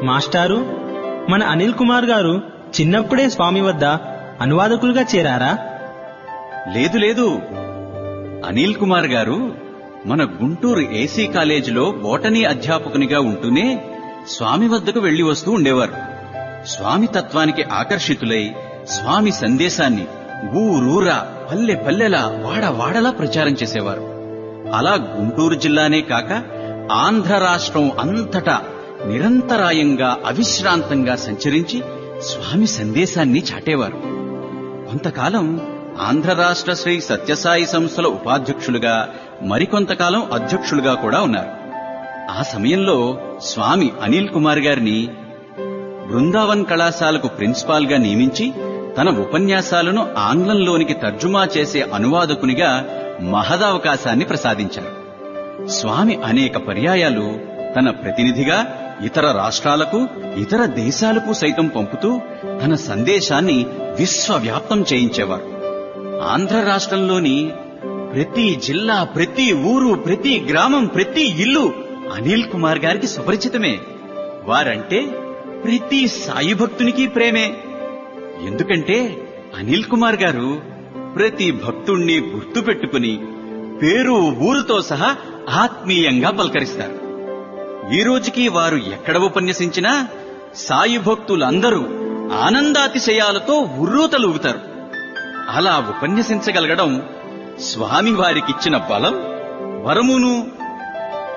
మాస్టారు మన అనిల్ కుమార్ గారు చిన్నప్పుడే స్వామి వద్ద అనువాదకులుగా చేరారా లేదు లేదు అనిల్ కుమార్ గారు మన గుంటూరు ఏసీ కాలేజీలో బోటనీ అధ్యాపకునిగా ఉంటూనే స్వామి వద్దకు వెళ్లి వస్తూ ఉండేవారు స్వామి తత్వానికి ఆకర్షితులై స్వామి సందేశాన్ని ఊరూరా పల్లె పల్లెలా వాడ వాడలా ప్రచారం చేసేవారు అలా గుంటూరు జిల్లానే కాక ఆంధ్ర రాష్ట్రం అంతటా నిరంతరాయంగా అవిశ్రాంతంగా సంచరించి స్వామి సందేశాన్ని చాటేవారు కొంతకాలం ఆంధ్ర రాష్ట్ర శ్రీ సత్యసాయి సంస్థల ఉపాధ్యక్షులుగా మరికొంతకాలం అధ్యక్షులుగా కూడా ఉన్నారు ఆ సమయంలో స్వామి అనిల్ కుమార్ గారిని బృందావన్ కళాశాలకు ప్రిన్సిపాల్ గా నియమించి తన ఉపన్యాసాలను ఆంగ్లంలోనికి తర్జుమా చేసే అనువాదకునిగా మహదవకాశాన్ని ప్రసాదించారు స్వామి అనేక పర్యాయాలు తన ప్రతినిధిగా ఇతర రాష్ట్రాలకు ఇతర దేశాలకు సైతం పంపుతూ తన సందేశాన్ని విశ్వవ్యాప్తం చేయించేవారు ఆంధ్ర రాష్ట్రంలోని ప్రతి జిల్లా ప్రతి ఊరు ప్రతి గ్రామం ప్రతి ఇల్లు అనిల్ కుమార్ గారికి సుపరిచితమే వారంటే ప్రతి సాయి భక్తునికి ప్రేమే ఎందుకంటే అనిల్ కుమార్ గారు ప్రతి భక్తుణ్ణి గుర్తు పెట్టుకుని పేరు ఊరుతో సహా ఆత్మీయంగా పలకరిస్తారు ఈ రోజుకి వారు ఎక్కడ ఉపన్యసించినా సాయి భక్తులందరూ ఆనందాతిశయాలతో ఉర్రూతలూగుతారు అలా ఉపన్యసించగలగడం స్వామి వారికిచ్చిన బలం వరమును